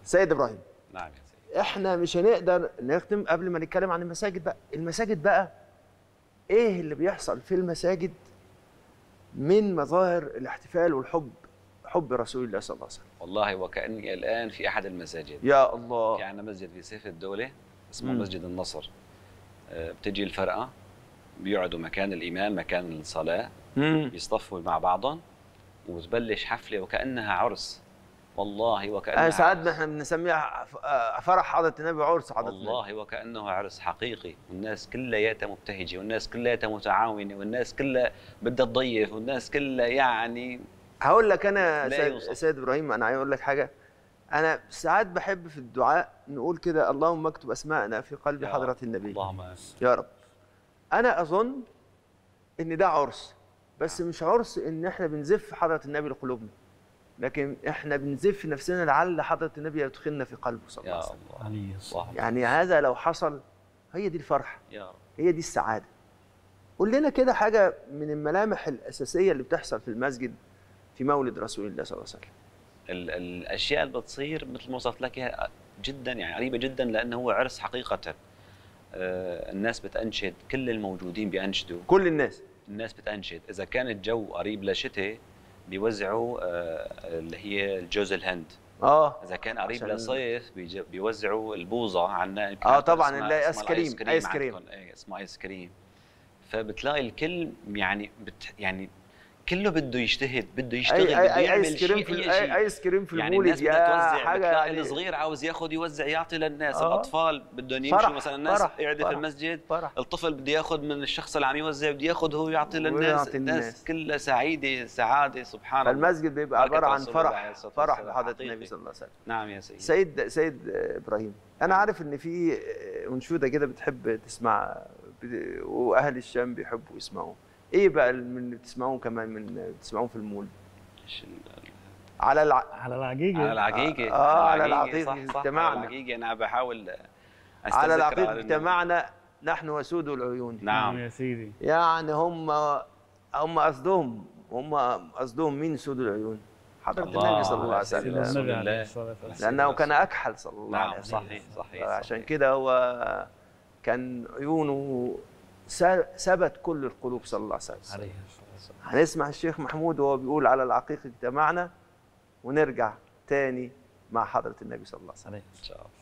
سيد ابراهيم نعم يا سيدي احنا مش هنقدر نختم قبل ما نتكلم عن المساجد بقى المساجد بقى ايه اللي بيحصل في المساجد من مظاهر الاحتفال والحب حب رسول الله صلى الله عليه وسلم والله وكاني الان في احد المساجد يا الله في عندنا مسجد في سيف الدوله اسمه مم. مسجد النصر آه، بتجي الفرقه بيقعدوا مكان الامام مكان الصلاه مم. بيصطفوا مع بعضهم وتبلش حفله وكانها عرس والله وكانها انا ساعات عرس. احنا بنسميها ف- آه، فرح حضره النبي وعرس حضره النبي والله وكانه عرس حقيقي والناس كلياتها مبتهجه والناس كلياتها متعاونه والناس كلها بدها تضيف والناس كلها يعني هقول لك انا لا سيد, يوصف. سيد ابراهيم انا عايز اقول لك حاجه انا ساعات بحب في الدعاء نقول كده اللهم اكتب اسماءنا في قلب يا حضره النبي اللهم آمين. يا رب انا اظن ان ده عرس بس مش عرس ان احنا بنزف حضره النبي لقلوبنا لكن احنا بنزف نفسنا لعل حضره النبي يدخلنا في قلبه صلى الله يا عليه وسلم الله عليه الصلاة الله يعني هذا لو حصل هي دي الفرحه يا رب هي دي السعاده قول لنا كده حاجه من الملامح الاساسيه اللي بتحصل في المسجد في مولد رسول الله صلى الله عليه وسلم ال- الاشياء اللي بتصير مثل ما وصفت لك إياها جدا يعني غريبه جدا لانه هو عرس حقيقه آه، الناس بتنشد كل الموجودين بينشدوا كل الناس الناس بتنشد اذا كان الجو قريب لشتاء بيوزعوا آه، اللي هي الجوز الهند اه اذا كان قريب عشان- لصيف بيج- بيوزعوا البوظه عنا آه، طبعاً، اسمها- اللي هي اسمها آيس كريم، آيس كريم. عندكم. إيه، اسمه ايس كريم فبتلاقي الكل يعني بت يعني كله بده يجتهد بده يشتغل اي بده اي اي يعمل ايس كريم شيء في اي ال- شيء اي ايس كريم في يعني المولد الناس بدها يا توزع حاجه بتلاقي يعني الصغير عاوز ياخذ يوزع يعطي للناس آه. الاطفال بدهم يمشوا فرح، مثلا الناس فرح، قاعده في فرح. المسجد فرح الطفل بده ياخذ من الشخص اللي عم يوزع بده ياخذ هو يعطي للناس ويعطي الناس الناس. كلها سعيده سعاده سبحان الله فالمسجد بيبقى بركة عباره عن رسول الله عليه فرح الصلاة فرح والسلام. بحضره حقيقي. النبي صلى الله عليه وسلم نعم يا سيدي سيد سيد ابراهيم انا عارف ان في انشوده كده بتحب تسمع بت- واهل الشام بيحبوا يسمعوه ايه بقى من اللي بتسمعوه كمان من بتسمعوه في المولد إيش ال- على الع... على العقيقة على العقيقة آه، على العقيقة صح صح اجتمعنا. على العقيقة أنا بحاول أستذكر على العقيق إنه- اجتمعنا نحن وسود العيون نعم يا سيدي يعني هم هم قصدهم هم قصدهم مين سود العيون حضرة الله النبي صلى الله عليه سيدنا وسلم رسول النبي الله. عليه الصلاة والسلام لأنه كان أكحل صلى الله عليه نعم وسلم صحيح صحيح عشان صحيح. كده هو كان عيونه س- ثبت كل القلوب صلى الله عليه وسلم عليه الصلاة والسلام هنسمع الشيخ محمود وهو بيقول على العقيق اجتمعنا ونرجع تاني مع حضرة النبي صلى الله عليه وسلم عليه إن شاء الله